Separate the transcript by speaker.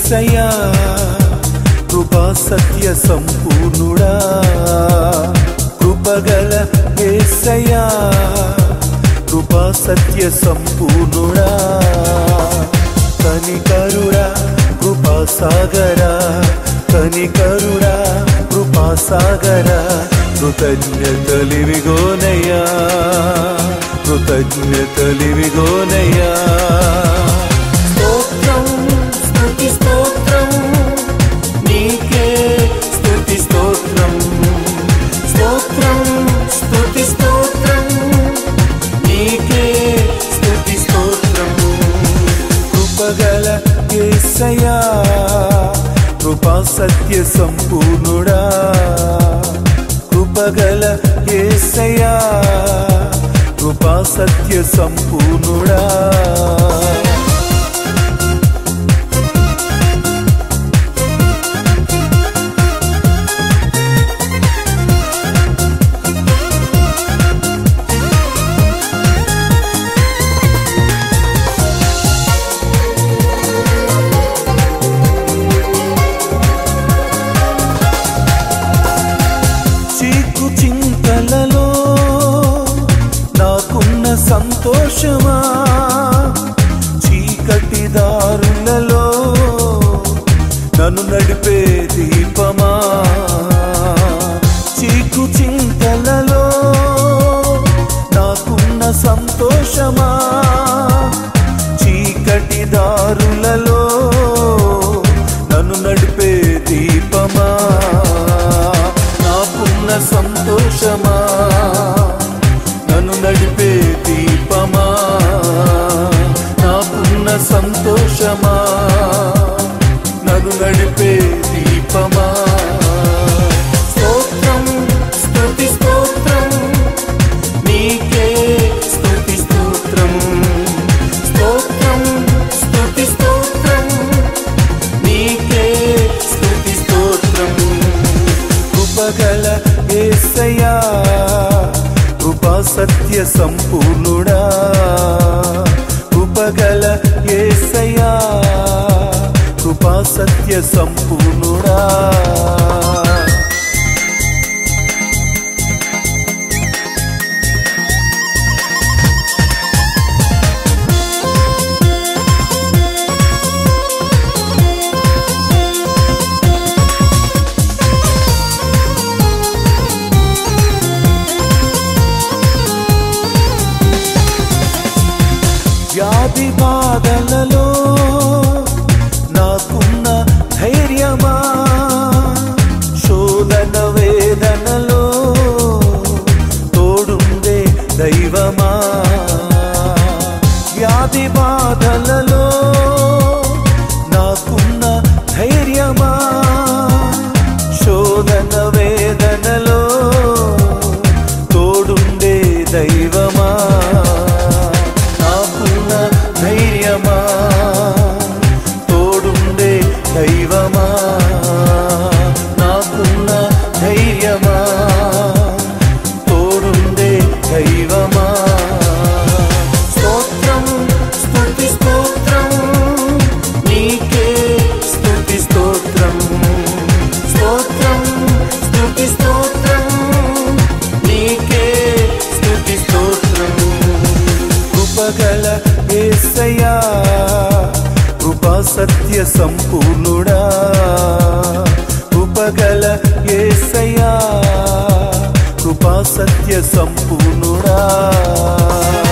Speaker 1: ఏసయ్యా కృపా సత్య సంపూర్ణుడా కృపగల ఏసయ్యా కృపా సత్య సంపూర్ణుడా కనికరుడా కృపా సాగరా కనికరుడా కృపా సాగరా కృతజ్ఞతలివిగోనయ్యా కృతజ్ఞతలివిగోనయ్యా స్తోత్రం స్తుతి స్తోత్రం నీకే స్తుతి స్తోత్రం స్తోత్రం స్తుతి స్తోత్రం నీకే స్తుతి స్తోత్రం కృపగల యేసయ్యా కృపా సత్య సంపూర్ణుడా కృపగల యేసయ్యా కృపా సత్య సంపూర్ణుడా చీకు చింతలలో నాకున్న సంతోషమా చీకటి దారులలో నన్ను నడిపే దీపమా చీకు చింతలలో నాకున్న సంతోషమా చీకటి దారులలో నన్ను నడిపే దీపమా నాకున్న సంతోషమా నన్ను నడిపే దీపమా నాకున్న సంతోషమా నన్ను నడిపే దీపమా స్తోత్రం స్తుతి స్తోత్రం నీకే స్తుతి స్తోత్రం స్తోత్రం స్తుతి స్తోత్రం నీకే స్తుతి స్తోత్రం కృపగల ఏసయ్యా కృపా సత్య సంపూర్ణుడా కృపగల ఏసయ్యా కృపా సత్య సంపూర్ణుడా వ్యాధి బాధలలో నాకున్న ధైర్యమా శోధన వేదనలో తోడుండే దైవమా వ్యాధి బాధలలో నాకున్న ధైర్యమా శోధన వేదనలో తోడుండే దైవమా నాకున్న ధైర్యమా తోడుండే దైవమా నాకున్న ధైర్యమా తోడుండే దైవమా స్తోత్రం స్తుతి స్తోత్రం నీకే స్తుతి స్తోత్రం స్తోత్రం స్తుతి స్తోత్రం నీకే స్తుతి స్తోత్రం కృపగల ఏసయ్యా కృపా సత్య సంపూర్ణుడా కృపగల ఏసయ్యా కృపా సత్య సంపూర్ణుడా